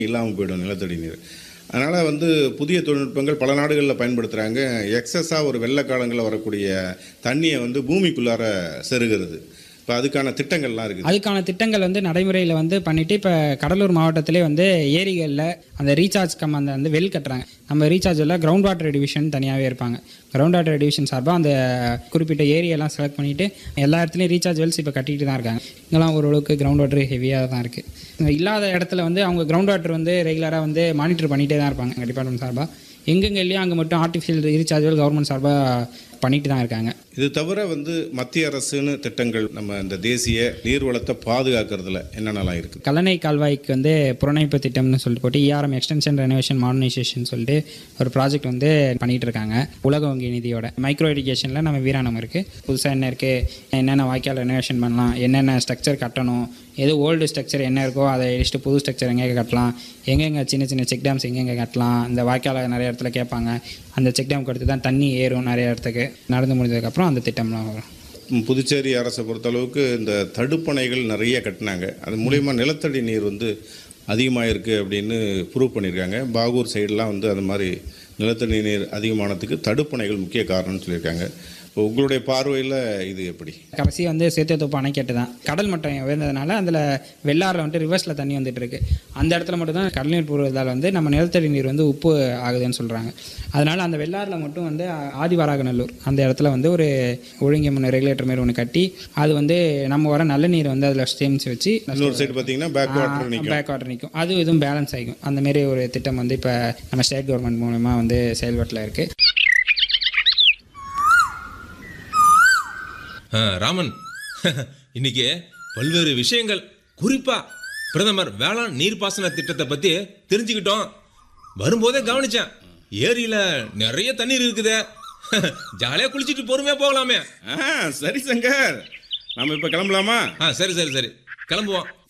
இல்லாமல் போயிடும் நிலத்தடி நீர் அதனால் வந்து புதிய தொழில்நுட்பங்கள் பல நாடுகளில் பயன்படுத்துகிறாங்க எக்ஸஸாக ஒரு வெள்ள காலங்களில் வரக்கூடிய தண்ணியை வந்து பூமிக்குள்ளார செருகிறது இப்போ அதுக்கான திட்டங்கள்லாம் இருக்குது அதுக்கான திட்டங்கள் வந்து நடைமுறையில் வந்து பண்ணிட்டு இப்போ கடலூர் மாவட்டத்திலே வந்து ஏரிகளில் அந்த ரீசார்ஜ் கம் அந்த வந்து வெல் கட்டுறாங்க நம்ம ரீசார்ஜில் கிரவுண்ட் வாட்டர் டிவிஷன் தனியாகவே இருப்பாங்க கிரவுண்ட் வாட்டர் டிவிஷன் சார்பாக அந்த குறிப்பிட்ட ஏரியெல்லாம் செலக்ட் பண்ணிவிட்டு எல்லா இடத்துலையும் ரீசார்ஜ் வெல்ஸ் இப்போ கட்டிட்டு தான் இருக்காங்க இங்கெல்லாம் ஓரளவுக்கு கிரவுண்ட் வாட்டர் ஹெவியாக தான் இருக்குது இல்லாத இடத்துல வந்து அவங்க கிரவுண்ட் வாட்டர் வந்து ரெகுலராக வந்து மானிட்டர் பண்ணிகிட்டே தான் இருப்பாங்க எங்கள் டிபார்ட்மெண்ட் சார்பாக எங்கெங்க இல்லையோ அங்கே மட்டும் ஆர்டிஃபிஷியல் ரீசார்ஜ் வெல் கவர்மெண்ட் சார்பாக பண்ணிட்டு தான் இருக்காங்க இது தவிர வந்து மத்திய அரசுன்னு திட்டங்கள் நம்ம இந்த தேசிய நீர்வளத்தை பாதுகாக்கிறதுல என்னென்னலாம் இருக்குது கல்லணை கால்வாய்க்கு வந்து புறநமைப்பு திட்டம்னு சொல்லிட்டு போட்டு இஆர்எம் எக்ஸ்டென்ஷன் ரெனோவேஷன் மாடர்னைசேஷன் சொல்லிட்டு ஒரு ப்ராஜெக்ட் வந்து பண்ணிட்டு இருக்காங்க உலக வங்கி நிதியோட மைக்ரோ எஜுகேஷனில் நம்ம வீராணம் இருக்குது புதுசாக என்ன இருக்குது என்னென்ன வாய்க்கால் ரெனோவேஷன் பண்ணலாம் என்னென்ன ஸ்ட்ரக்சர் கட்டணும் எது ஓல்டு ஸ்ட்ரக்சர் என்ன இருக்கோ அதை அடிச்சுட்டு புது ஸ்ட்ரக்சர் எங்கே கட்டலாம் எங்கெங்கே சின்ன சின்ன செக் டேம்ஸ் எங்கெங்கே கட்டலாம் இந்த வாய்க்காலை நிறைய இடத்துல கேட்பாங்க அந்த செக் டேம்க்கு அடுத்து தான் தண்ணி ஏறும் நிறைய இடத்துக்கு நடந்து முடிஞ்சதுக்கப்புறம் அந்த திட்டம்லாம் வரும் ம், புதுச்சேரி அரசை பொறுத்தளவுக்கு இந்த தடுப்பணைகள் நிறைய கட்டினாங்க அது மூலயமா நிலத்தடி நீர் வந்து அதிகமாக இருக்குது அப்படின்னு ப்ரூவ் பண்ணியிருக்காங்க பாகூர் சைடெலாம் வந்து அது மாதிரி நிலத்தடி நீர் அதிகமானதுக்கு தடுப்பணைகள் முக்கிய காரணம்னு சொல்லியிருக்காங்க இப்போ உங்களுடைய பார்வையில் இது எப்படி கடைசி வந்து சேத்தியத்தோப்பு அணைக்கட்டு தான் கடல் மட்டம் உயர்ந்ததுனால அதில் வெள்ளாறில் வந்துட்டு ரிவர்ஸில் தண்ணி வந்துட்டு இருக்கு அந்த இடத்துல மட்டும் தான் கடல் நீர் பூர்வதால் வந்து நம்ம நிலத்தடி நீர் வந்து உப்பு ஆகுதுன்னு சொல்கிறாங்க அதனால் அந்த வெள்ளாறில் மட்டும் வந்து ஆ- ஆதிவராகநல்லூர் அந்த இடத்துல வந்து ஒரு ஒழுங்கியம்மன் ரெகுலேட்டர் மாதிரி ஒன்று கட்டி அது வந்து நம்ம வர நல்ல நீர் வந்து அதில் சேமித்து வச்சு இன்னொரு சைடு பார்த்தீங்கன்னா பேக் வாட்டர் நிற்கும் பேக் வாட்டர் நிற்கும் அது இதுவும் பேலன்ஸ் ஆகிக்கும் அந்த மாதிரி ஒரு திட்டம் வந்து இப்போ நம்ம ஸ்டேட் கவர்மெண்ட் மூலமா வந்து செயல்பாட்டில் இருக்குது ஆ, ராமன் இன்னைக்கு பல்வேறு விஷயங்கள் குறிப்பா பிரதமர் வேளாண் நீர்ப்பாசன திட்டத்தை பத்தி தெரிஞ்சுக்கிட்டோம் வரும்போதே கவனிச்சேன் ஏரியில நிறைய தண்ணீர் இருக்குதே ஜாலியா குளிச்சிட்டு பொறுமையா போகலாமே ஆ சரி சங்கர் நம்ம இப்போ கிளம்பலாமா ஆ சரி சரி சரி கிளம்புவோம்